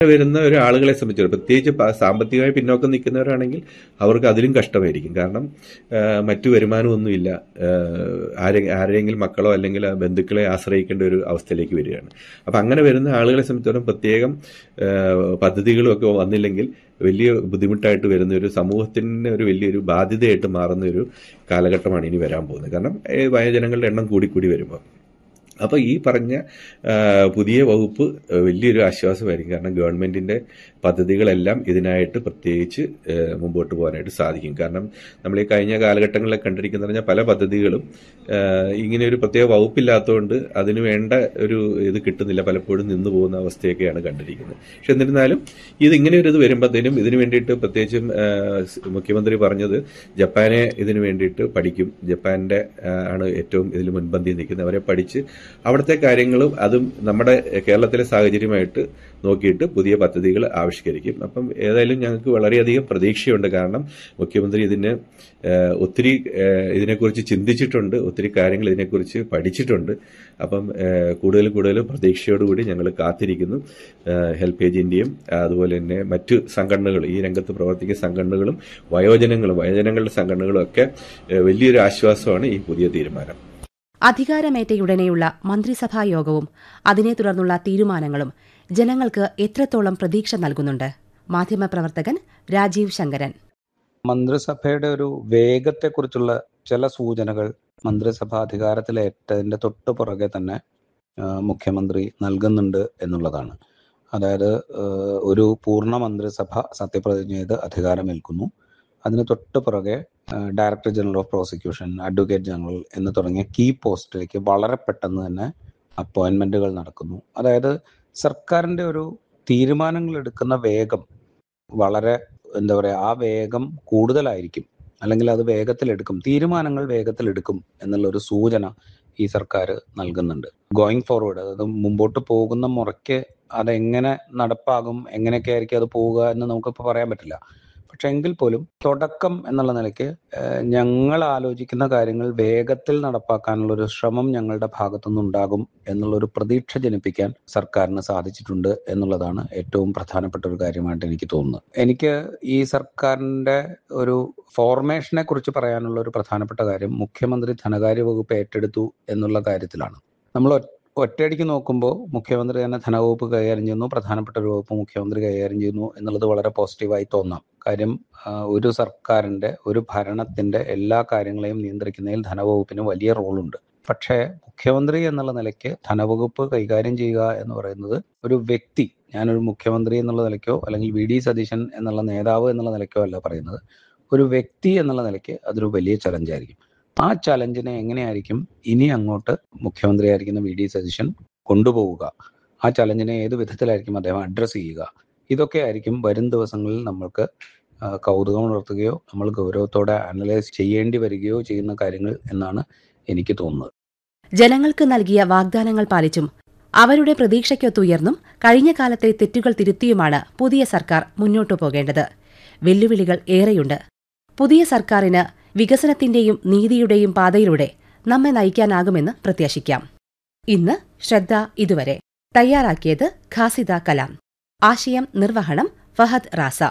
വരുന്ന ഒരു ആളുകളെ സംബന്ധിച്ചിടത്തോളം പ്രത്യേകിച്ച് പ- സാമ്പത്തികമായി പിന്നോക്കം നിൽക്കുന്നവരാണെങ്കിൽ അവർക്ക് അതിലും കഷ്ടമായിരിക്കും കാരണം ആ, മറ്റു വരുമാനമൊന്നുമില്ല ആ, ആരെ ആരെങ്കിലും മക്കളോ അല്ലെങ്കിൽ ആ ബന്ധുക്കളെ ആശ്രയിക്കേണ്ട ഒരു അവസ്ഥയിലേക്ക് വരികയാണ് അപ്പം അങ്ങനെ വരുന്ന ആളുകളെ സംബന്ധിച്ചിടത്തോളം പ്രത്യേകം ആ, പദ്ധതികളും ഒക്കെ വന്നില്ലെങ്കിൽ വലിയ ബുദ്ധിമുട്ടായിട്ട് വരുന്ന ഒരു സമൂഹത്തിന് ഒരു വലിയൊരു ബാധ്യതയായിട്ട് മാറുന്ന ഒരു കാലഘട്ടമാണ് ഇനി വരാൻ പോകുന്നത് കാരണം ഏ, വയോജനങ്ങളുടെ എണ്ണം കൂടിക്കൂടി വരുമ്പോൾ അപ്പോൾ ഈ പറഞ്ഞ ആ, പുതിയ വകുപ്പ് ആ, വലിയൊരു ആശ്വാസമായിരിക്കും കാരണം ഗവൺമെന്റിന്റെ പദ്ധതികളെല്ലാം ഇതിനായിട്ട് പ്രത്യേകിച്ച് ആ, മുമ്പോട്ട് പോകാനായിട്ട് സാധിക്കും കാരണം നമ്മൾ ഈ കഴിഞ്ഞ കാലഘട്ടങ്ങളിലെ കണ്ടിരിക്കുന്ന പറഞ്ഞാൽ പല പദ്ധതികളും ആ, ഇങ്ങനെ ഒരു പ്രത്യേക വകുപ്പില്ലാത്തതുകൊണ്ട് അതിന് വേണ്ട ഒരു ഇത് കിട്ടുന്നില്ല പലപ്പോഴും നിന്നു പോകുന്ന അവസ്ഥയൊക്കെയാണ് കണ്ടിരിക്കുന്നത് പക്ഷെ എന്നിരുന്നാലും ഇത് ഇങ്ങനെ ഒരു ഇത് വരുമ്പോഴത്തേനും ഇതിനു വേണ്ടിയിട്ട് പ്രത്യേകിച്ചും ആ, സ് മുഖ്യമന്ത്രി പറഞ്ഞത് ജപ്പാനെ ഇതിനു വേണ്ടിയിട്ട് പഠിക്കും ജപ്പാന്റെ ആ, ആണ് ഏറ്റവും ഇതിൽ മുൻപന്തിയിൽ നിൽക്കുന്നത് അവരെ പഠിച്ച് അവിടുത്തെ കാര്യങ്ങളും അതും നമ്മുടെ കേരളത്തിലെ സാഹചര്യമായിട്ട് നോക്കിയിട്ട് പുതിയ പദ്ധതികൾ ആവിഷ്കരിക്കും അപ്പം ഏതായാലും ഞങ്ങൾക്ക് വളരെയധികം പ്രതീക്ഷയുണ്ട് കാരണം മുഖ്യമന്ത്രി ഇതിന് ഏഹ്, ഒത്തിരി ഏഹ്, ഇതിനെക്കുറിച്ച് ചിന്തിച്ചിട്ടുണ്ട് ഒത്തിരി കാര്യങ്ങൾ ഇതിനെക്കുറിച്ച് പഠിച്ചിട്ടുണ്ട് അപ്പം ഏഹ്, കൂടുതൽ കൂടുതൽ പ്രതീക്ഷയോടുകൂടി ഞങ്ങൾ കാത്തിരിക്കുന്നു ഏഹ്, ഹെൽപ്പ് ഏജന്റിയും അതുപോലെ തന്നെ മറ്റു സംഘടനകൾ ഈ രംഗത്ത് പ്രവർത്തിക്കുന്ന സംഘടനകളും വയോജനങ്ങളും വയോജനങ്ങളുടെ സംഘടനകളും ഒക്കെ ഏഹ്, വലിയൊരു ആശ്വാസമാണ് ഈ പുതിയ തീരുമാനം അധികാരമേറ്റയുടനെയുള്ള മന്ത്രിസഭാ യോഗവും അതിനെ തുടർന്നുള്ള തീരുമാനങ്ങളും ജനങ്ങൾക്ക് എത്രത്തോളം പ്രതീക്ഷ നൽകുന്നുണ്ട് മാധ്യമപ്രവർത്തകൻ രാജീവ് ശങ്കരൻ മന്ത്രിസഭയുടെ ഒരു വേഗത്തെക്കുറിച്ചുള്ള ചില സൂചനകൾ മന്ത്രിസഭ അധികാരത്തിലേറ്റതിന്റെ തൊട്ടു പുറകെ തന്നെ ആ, മുഖ്യമന്ത്രി നൽകുന്നുണ്ട് എന്നുള്ളതാണ് അതായത് ആ, ഒരു പൂർണ്ണ മന്ത്രിസഭ സത്യപ്രതിജ്ഞ ചെയ്ത് അധികാരമേൽക്കുന്നു അതിന് തൊട്ട് പുറകെ ആ, director general of prosecution advocate general എന്ന് തുടങ്ങിയ കീ പോസ്റ്റിലേക്ക് വളരെ പെട്ടെന്ന് തന്നെ അപ്പോയിന്റ്മെന്റുകൾ നടക്കുന്നു അതായത് സർക്കാരിന്റെ ഒരു തീരുമാനങ്ങൾ എടുക്കുന്ന വേഗം വളരെ എന്താ പറയുക ആ വേഗം കൂടുതലായിരിക്കും അല്ലെങ്കിൽ അത് വേഗത്തിലെടുക്കും തീരുമാനങ്ങൾ വേഗത്തിലെടുക്കും എന്നുള്ള ഒരു സൂചന ഈ സർക്കാർ നൽകുന്നുണ്ട് ഗോയിങ് ഫോർവേഡ് അതായത് മുമ്പോട്ട് പോകുന്ന മുറയ്ക്ക് അതെങ്ങനെ നടപ്പാകും എങ്ങനെയൊക്കെ ആയിരിക്കും അത് പോവുക എന്ന് നമുക്കിപ്പോൾ പറയാൻ പറ്റില്ല പക്ഷെ എങ്കിൽ പോലും തുടക്കം എന്നുള്ള നിലയ്ക്ക് ഏഹ്, ഞങ്ങൾ ആലോചിക്കുന്ന കാര്യങ്ങൾ വേഗത്തിൽ നടപ്പാക്കാനുള്ള ഒരു ശ്രമം ഞങ്ങളുടെ ഭാഗത്തുനിന്ന് ഉണ്ടാകും എന്നുള്ള ഒരു പ്രതീക്ഷ ജനിപ്പിക്കാൻ സർക്കാരിന് സാധിച്ചിട്ടുണ്ട് എന്നുള്ളതാണ് ഏറ്റവും പ്രധാനപ്പെട്ട ഒരു കാര്യമായിട്ട് എനിക്ക് തോന്നുന്നത് എനിക്ക് ഈ സർക്കാരിന്റെ ഒരു ഫോർമേഷനെ കുറിച്ച് പറയാനുള്ള ഒരു പ്രധാനപ്പെട്ട കാര്യം മുഖ്യമന്ത്രി ധനകാര്യ വകുപ്പ് ഏറ്റെടുത്തു എന്നുള്ള കാര്യത്തിലാണ് നമ്മൾ ഒ- ഒറ്റയടിക്ക് നോക്കുമ്പോൾ മുഖ്യമന്ത്രി തന്നെ ധനവകുപ്പ് കൈകാര്യം ചെയ്യുന്നു പ്രധാനപ്പെട്ട ഒരു വകുപ്പ് മുഖ്യമന്ത്രി കൈകാര്യം ചെയ്യുന്നു എന്നുള്ളത് വളരെ പോസിറ്റീവായി തോന്നാം കാര്യം ആ, ഒരു സർക്കാരിന്റെ ഒരു ഭരണത്തിന്റെ എല്ലാ കാര്യങ്ങളെയും നിയന്ത്രിക്കുന്നതിൽ ധനവകുപ്പിന് വലിയ റോളുണ്ട് പക്ഷേ മുഖ്യമന്ത്രി എന്നുള്ള നിലയ്ക്ക് ധനവകുപ്പ് കൈകാര്യം ചെയ്യുക എന്ന് പറയുന്നത് ഒരു വ്യക്തി ഞാനൊരു മുഖ്യമന്ത്രി എന്നുള്ള നിലയ്ക്കോ അല്ലെങ്കിൽ വി ഡി സതീശൻ എന്നുള്ള നേതാവ് എന്നുള്ള നിലയ്ക്കോ അല്ല പറയുന്നത് ഒരു വ്യക്തി എന്നുള്ള നിലയ്ക്ക് അതൊരു വലിയ ചലഞ്ചായിരിക്കും ആ ചലഞ്ചിനെ എങ്ങനെയായിരിക്കും ഇനി അങ്ങോട്ട് മുഖ്യമന്ത്രിയായിരിക്കുന്ന വി ഡി സതീശൻ കൊണ്ടുപോവുക ആ ചലഞ്ചിനെ ഏത് വിധത്തിലായിരിക്കും അദ്ദേഹം അഡ്രസ്സ് ചെയ്യുക ഇതൊക്കെ ആയിരിക്കും വരും ദിവസങ്ങളിൽ നമ്മൾക്ക് ആ, കൗതുകം ഉണർത്തുകയോ നമ്മൾ ഗൗരവത്തോടെ അനലൈസ് ചെയ്യേണ്ടി വരികയോ ചെയ്യുന്ന കാര്യങ്ങൾ എന്നാണ് എനിക്ക് തോന്നുന്നത് ജനങ്ങൾക്ക് നൽകിയ വാഗ്ദാനങ്ങൾ പാലിച്ചും അവരുടെ പ്രതീക്ഷയ്ക്കൊത്തുയർന്നും കഴിഞ്ഞ കാലത്തെ തെറ്റുകൾ തിരുത്തിയുമാണ് പുതിയ സർക്കാർ മുന്നോട്ടു പോകേണ്ടത് വെല്ലുവിളികൾ ഏറെയുണ്ട് പുതിയ സർക്കാരിന് വികസനത്തിന്റെയും നീതിയുടെയും പാതയിലൂടെ നമ്മെ നയിക്കാനാകുമെന്ന് പ്രത്യാശിക്കാം ഇന്ന് ശ്രദ്ധ ഇതുവരെ തയ്യാറാക്കിയത് ഖാസിദ കലാം ആശയം നിർവഹണം ഫഹദ് റാസ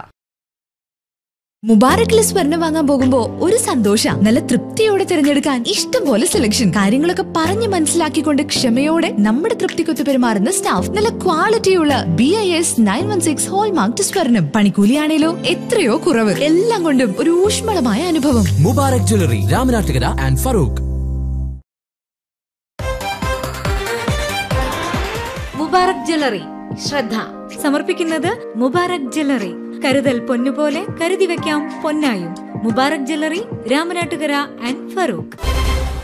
മുബാറക്കില് സ്വർണം വാങ്ങാൻ പോകുമ്പോ ഒരു സന്തോഷ നല്ല തൃപ്തിയോടെ തിരഞ്ഞെടുക്കാൻ ഇഷ്ടം പോലെ സെലക്ഷൻ കാര്യങ്ങളൊക്കെ പറഞ്ഞ് മനസ്സിലാക്കിക്കൊണ്ട് ക്ഷമയോടെ നമ്മുടെ തൃപ്തിക്കൊത്ത് പെരുമാറുന്ന സ്റ്റാഫ് നല്ല ക്വാളിറ്റിയുള്ള B I S nine one six hallmark സ്വർണം പണിക്കൂലിയാണേലോ എത്രയോ കുറവ് എല്ലാം കൊണ്ടും ഒരു ഊഷ്മളമായ അനുഭവം Mubarak jewellery Ramanattukara and Farook Mubarak jewellery ശ്രദ്ധ സമർപ്പിക്കുന്നത് മുബാറക് ജ്വല്ലറി കരുതൽ പൊന്നുപോലെ കരുതി വെക്കാം പൊന്നായും മുബാറക് ജ്വല്ലറി രാമനാട്ടുകര ആൻഡ് ഫറൂഖ്